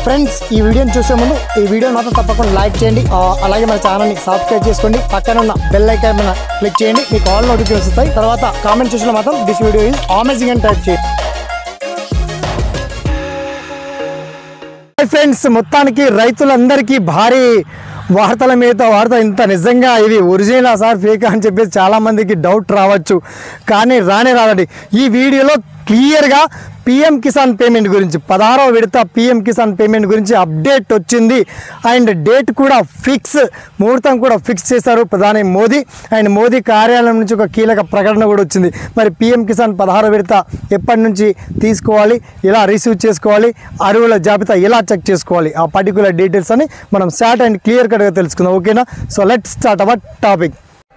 friends ఈ వీడియోని చూసే ముందు ఈ వీడియో మాత్రం తప్పకుండా లైక్ చేయండి ఆ, అలాగే మన ఛానల్ని సబ్స్క్రైబ్ చేసుకోండి పక్కన ఉన్న బెల్ ఐకాన్ మీద క్లిక్ చేయండి మీకు ఆల్ నోటిఫికేషన్స్ వస్తాయి తర్వాత కామెంట్ సెక్షన్లో మాత్రం దిస్ వీడియో ఈజ్ అమేజింగ్ అని టైప్ చేయండి హాయ్ ఫ్రెండ్స్ మొత్తానికి రైతులందరికీ భారీ వార్తల మీద వార్త ఇంత నిజంగా ఇది ఒరిజినల్ సార్ ఫేక్ అని చెప్పేసి చాలా మందికి డౌట్ రావచ్చు కానీ రానే రాదండి ఈ వీడియోలో క్లియర్గా పిఎం కిసాన్ పేమెంట్ గురించి పదహారవ విడత పిఎం కిసాన్ పేమెంట్ గురించి అప్డేట్ వచ్చింది అండ్ డేట్ కూడా ఫిక్స్ ముహూర్తం కూడా ఫిక్స్ చేశారు ప్రధాని మోదీ అండ్ మోదీ కార్యాలయం నుంచి ఒక కీలక ప్రకటన కూడా వచ్చింది మరి పిఎం కిసాన్ పదహారవ విడత ఎప్పటి నుంచి తీసుకోవాలి ఎలా రిసీవ్ చేసుకోవాలి అరువుల జాబితా ఎలా చెక్ చేసుకోవాలి ఆ పర్టికులర్ డీటెయిల్స్ అని మనం షార్ట్ అండ్ క్లియర్ కట్గా తెలుసుకుందాం ఓకేనా so let start our topic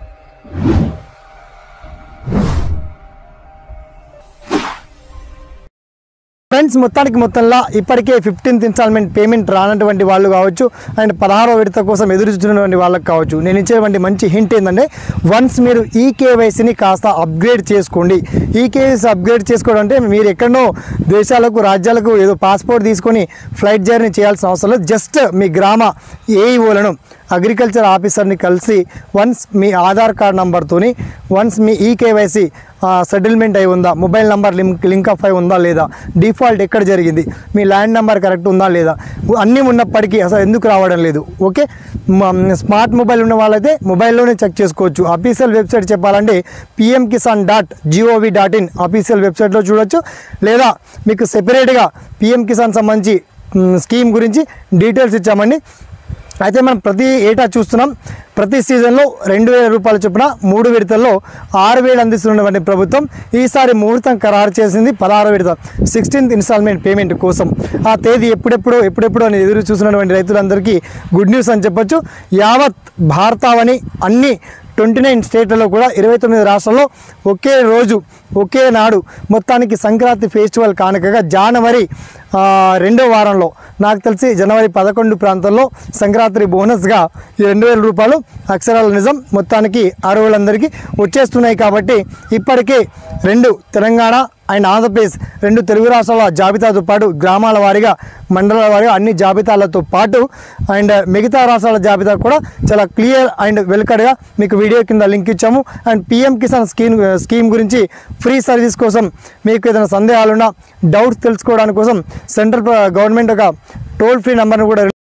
friends మొత్తానికి మొత్తంలో ఇప్పటికే ఫిఫ్టీన్త్ ఇన్స్టాల్మెంట్ పేమెంట్ రానటువంటి వాళ్ళు కావచ్చు అండ్ పదహారో విడత కోసం ఎదురు చూస్తున్నటువంటి వాళ్ళకి కావచ్చు నేను ఇచ్చేటువంటి మంచి హింట్ ఏంటంటే వన్స్ మీరు ఈ కేవైసీని కాస్త అప్గ్రేడ్ చేసుకోండి ఈ కేవైసీ అప్గ్రేడ్ చేసుకోవడం అంటే మీరు ఎక్కడనో దేశాలకు రాజ్యాలకు ఏదో పాస్పోర్ట్ తీసుకొని ఫ్లైట్ జర్నీ చేయాల్సిన అవసరం లేదు జస్ట్ మీ గ్రామ ఏఈఓలను అగ్రికల్చర్ ఆఫీసర్ని కలిసి వన్స్ మీ ఆధార్ కార్డ్ నంబర్తోని వన్స్ మీ ఈ కేవైసీ సెటిల్మెంట్ అయి ఉందా mobile number link link up అయి ఉందా లేదా డిఫాల్ట్ ఎక్కడ జరిగింది మీ ల్యాండ్ నెంబర్ కరెక్ట్ ఉందా లేదా అన్నీ ఉన్నప్పటికీ అసలు ఎందుకు రావడం లేదు ఓకే మ- స్మార్ట్ మొబైల్ ఉన్న వాళ్ళైతే మొబైల్లోనే చెక్ చేసుకోవచ్చు అఫీషియల్ వెబ్సైట్ చెప్పాలంటే PM Kisan dot G O V dot in official వెబ్సైట్లో చూడొచ్చు లేదా మీకు సెపరేట్గా పిఎం కిసాన్ సంబంధించి మ్, స్కీమ్ గురించి డీటెయిల్స్ ఇచ్చామండి అయితే మనం ప్రతి ఏటా చూస్తున్నాం ప్రతి సీజన్లో రెండు వేల రూపాయల చొప్పున మూడు విడతల్లో ఆరు వేలు అందిస్తున్నటువంటి ప్రభుత్వం ఈసారి ముహూర్తం ఖరారు చేసింది పదహారు విడత సిక్స్టీన్త్ ఇన్స్టాల్మెంట్ పేమెంట్ కోసం ఆ తేదీ ఎప్పుడెప్పుడు ఎప్పుడెప్పుడు అని ఎదురు చూస్తున్నటువంటి రైతులందరికీ గుడ్ న్యూస్ అని చెప్పొచ్చు యావత్ భారతావని అన్ని ట్వంటీ నైన్ స్టేట్లలో కూడా ఇరవై తొమ్మిది రాష్ట్రాల్లో ఒకే రోజు ఒకే నాడు మొత్తానికి సంక్రాంతి ఫెస్టివల్ కానుకగా జనవరి ఆ, రెండో వారంలో నాకు తెలిసి జనవరి పదకొండు ప్రాంతంలో సంక్రాంతి బోనస్గా ఈ రెండు వేల రూపాయలు అక్షరాల నిజం మొత్తానికి అరువులందరికీ వచ్చేస్తున్నాయి కాబట్టి ఇప్పటికే రెండు తెలంగాణ అండ్ ఆంధ్రప్రదేశ్ రెండు తెలుగు రాష్ట్రాల జాబితాతో పాటు గ్రామాల వారీగా మండలాల వారీగా అన్ని జాబితాలతో పాటు అండ్ మిగతా రాష్ట్రాల జాబితా కూడా చాలా క్లియర్ అండ్ వెల్కడ్గా మీకు వీడియో కింద లింక్ ఇచ్చాము and PM Kisan scheme scheme గురించి ఫ్రీ సర్వీస్ కోసం మీకు ఏదైనా సందేహాలున్నా డౌట్స్ తెలుసుకోవడానికి కోసం సెంట్రల్ గవర్నమెంట్ ఒక టోల్ ఫ్రీ నెంబర్ను కూడా